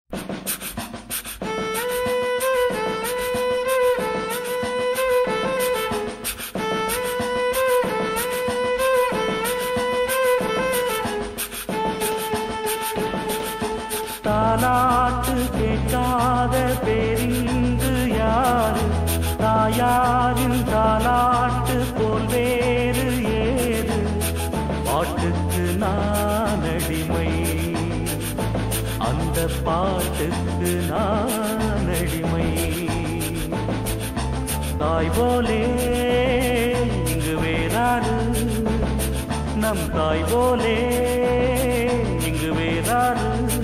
தாலாட்டு கேட்காத பெரிந்து யாரு தாயாரின் தாலாட்டு போல் வேறு ஏது பாட்டுக்கு நான் அடிமை அந்த பாட்டுக்கு நான் அடிமை தாய் போலே இங்கு வேறாரு நம் தாய் போலே இங்கு வேறாரு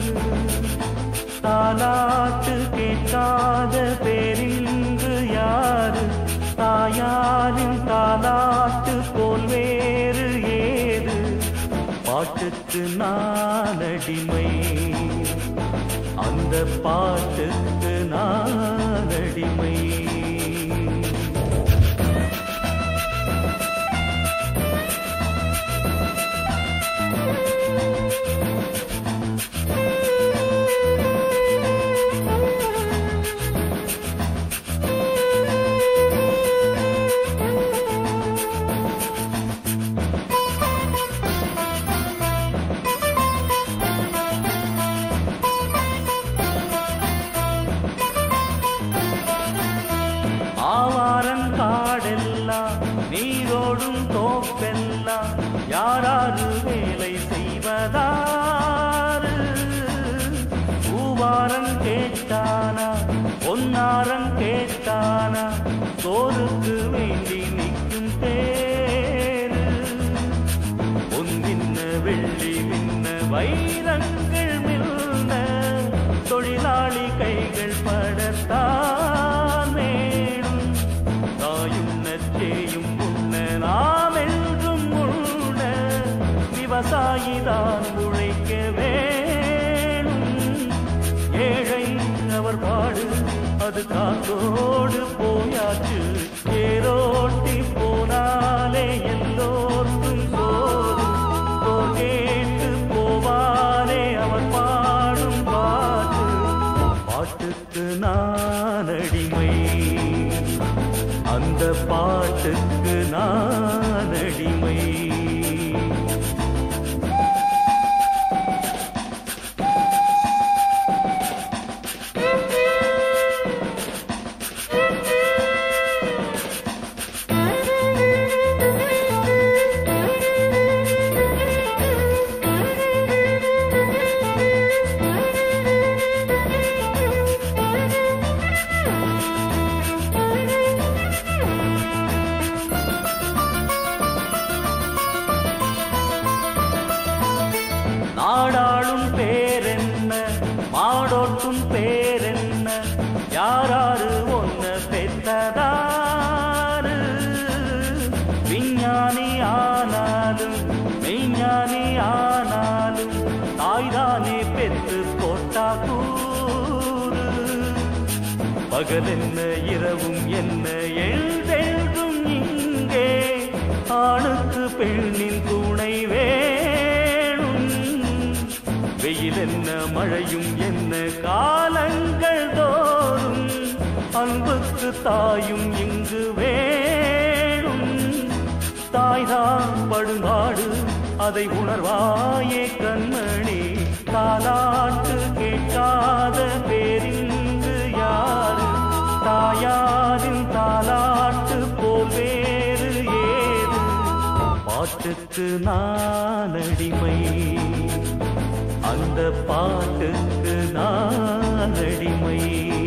தாலாட்டு கேட்காத பேரிங்கு யாரு தாயாரின் தாலாட்டு போல் வேறு ஏது பாட்டுக்கு நான் அடிமை அந்த பாட்டுக்கு நான் அடிமை ஆவாரங்காடெல்லாம் நீரோடும் தோப்பெல்லாம் யாராரு வேலை செய்வதாரு பூவாரம் கேட்டானா பொன்னாரம் கேட்டானா சோறுக்கு வேண்டி நிற்கும் பேரு பொன்னின்ன வெள்ளி மின்ன வைரங்கள் மில்ல தொழிலாளி கைகள் படத்தான் வேணும் தாயுண்ண சேயும் உண்ண நாம் என்றும் உண்ண விவசாயிதான் உழைக்க வேணும் ஏழை அவர் பாடு அது காத்தோடு போயாச்சு ஏரோட்டி போனாலே எல்லோருக்கும் சோறு போர் கேட்டு போவானே அவர் பாடும் பாட்டு பாட்டுக்கு நான் அடிமை அந்த பாட்டுக்கு நான் அடிமை நாடாளும் பேரென்ன மாடோட்டும் பேரென்ன யாராரு ஒன்ன பெற்றதாரு விஞ்ஞானி ஆனாலும் மெய்ஞானி ஆனாலும் தாய்தானே பெற்று போட்டா கூறு பகல் என்ன இரவும் என்ன எழுதெழுதும் இங்கே ஆணுக்கு பெண்ணின் துணை வேணும் வெயில் என்ன மழையும் என்ன காலங்கள் தோறும் அன்புக்கு தாயும் இங்கு வேணும் தாய்தான் படுநாடு அதை உணர்வாயே கண்மணி தாலாட்டு கேட்காத பேரிங்கு யாரு தாயாரின் தாலாட்டு போல் வேறு ஏது பாட்டுக்கு நான் அடிமை அந்த பாட்டுக்கு நான் அடிமை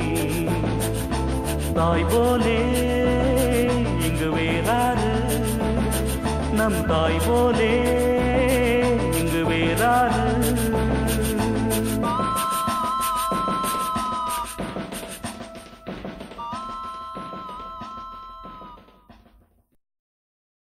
தாய் போலே இங்கு வேறாரு நம் தாய் போலே இங்கு வேறாரு